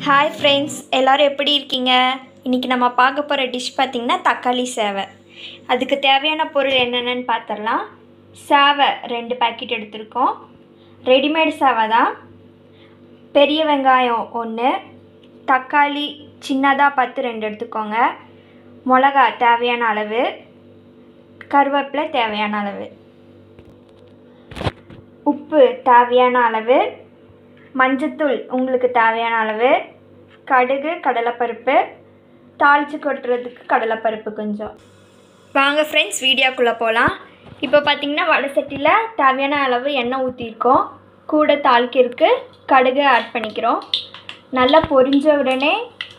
hi friends எல்லோரும் எப்படி இருக்கீங்க இன்றைக்கி நம்ம பார்க்க போகிற டிஷ் பார்த்திங்கன்னா தக்காளி சேவை அதுக்கு தேவையான பொருள் என்னென்னு பார்த்துடலாம் சேவை ரெண்டு பாக்கெட் எடுத்திருக்கோம் ரெடிமேட் சேவை தான் பெரிய வெங்காயம் ஒன்று தக்காளி சின்னதாக பார்த்து ரெண்டு எடுத்துக்கோங்க மிளகா தேவையான அளவு கருவேப்பிலை தேவையான அளவு உப்பு தேவையான அளவு மஞ்சத்தூள் உங்களுக்கு தேவையான அளவு கடுகு கடலைப்பருப்பு தாளித்து கொட்டுறதுக்கு கடலைப்பருப்பு கொஞ்சம் வாங்க ஃப்ரெண்ட்ஸ் வீடியோக்குள்ளே போகலாம் இப்போ பார்த்தீங்கன்னா வடை சட்டியில் தேவையான அளவு எண்ணெய் ஊற்றிருக்கோம் கூட தாளிக்கிறதுக்கு கடுகு ஆட் பண்ணிக்கிறோம் நல்லா பொரிஞ்ச உடனே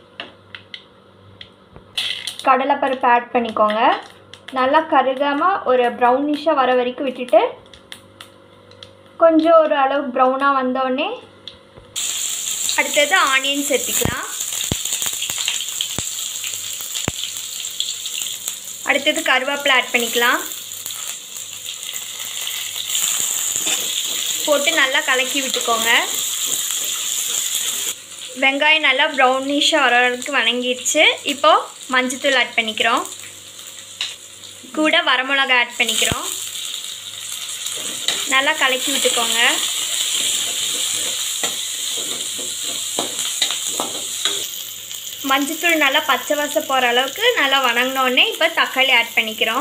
கடலைப்பருப்பு ஆட் பண்ணிக்கோங்க நல்லா கருகாமல் ஒரு ப்ரௌனிஷாக வர வரைக்கும் விட்டுட்டு கொஞ்சம் ஒரு அளவு ப்ரௌனாக வந்தோடனே அடுத்தது ஆனியன் சேர்த்திக்கலாம் அடுத்தது கருவேப்பிலை ஆட் பண்ணிக்கலாம் போட்டு நல்லா கலக்கி விட்டுக்கோங்க வெங்காயம் நல்லா ப்ரௌனிஷாக வர அளவுக்கு வணங்கிடுச்சு இப்போது மஞ்சத்தூள் ஆட் பண்ணிக்கிறோம் கூட வரமிளகா ஆட் பண்ணிக்கிறோம் நல்லா கலக்கி விட்டுக்கோங்க மஞ்சத்தூள் நல்லா பச்சை வாசம் போகிற அளவுக்கு நல்லா வணங்கினோடனே இப்போ தக்காளி ஆட் பண்ணிக்கிறோம்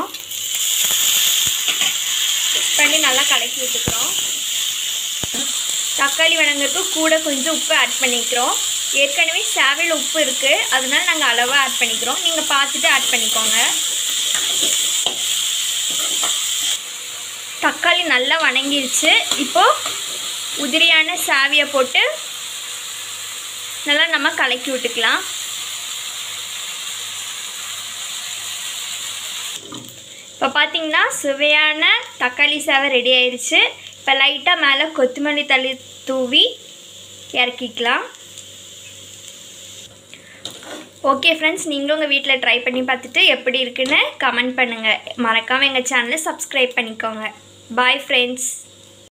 பண்ணி நல்லா கலக்கி விட்டுக்கிறோம் தக்காளி வணங்குறதுக்கு கூட கொஞ்சம் உப்பு ஆட் பண்ணிக்கிறோம் ஏற்கனவே சேவையில் உப்பு இருக்குது அதனால நாங்கள் அளவாக ஆட் பண்ணிக்கிறோம் நீங்கள் பார்த்துட்டு ஆட் பண்ணிக்கோங்க தக்காளி நல்லா வணங்கிருச்சு இப்போது உதிரியான சாவியை போட்டு நல்லா நம்ம கலக்கி விட்டுக்கலாம் இப்போ பார்த்தீங்கன்னா சுவையான தக்காளி சேவை ரெடி ஆயிடுச்சு இப்போ லைட்டாக மேலே கொத்தமல்லி தள்ளி தூவி இறக்கிக்கலாம் ஓகே ஃப்ரெண்ட்ஸ் நீங்களும் உங்கள் வீட்டில் ட்ரை பண்ணி பார்த்துட்டு எப்படி இருக்குன்னு கமெண்ட் பண்ணுங்கள் மறக்காமல் எங்கள் சேனலை சப்ஸ்கிரைப் பண்ணிக்கோங்க பாய் ஃப்ரெண்ட்ஸ்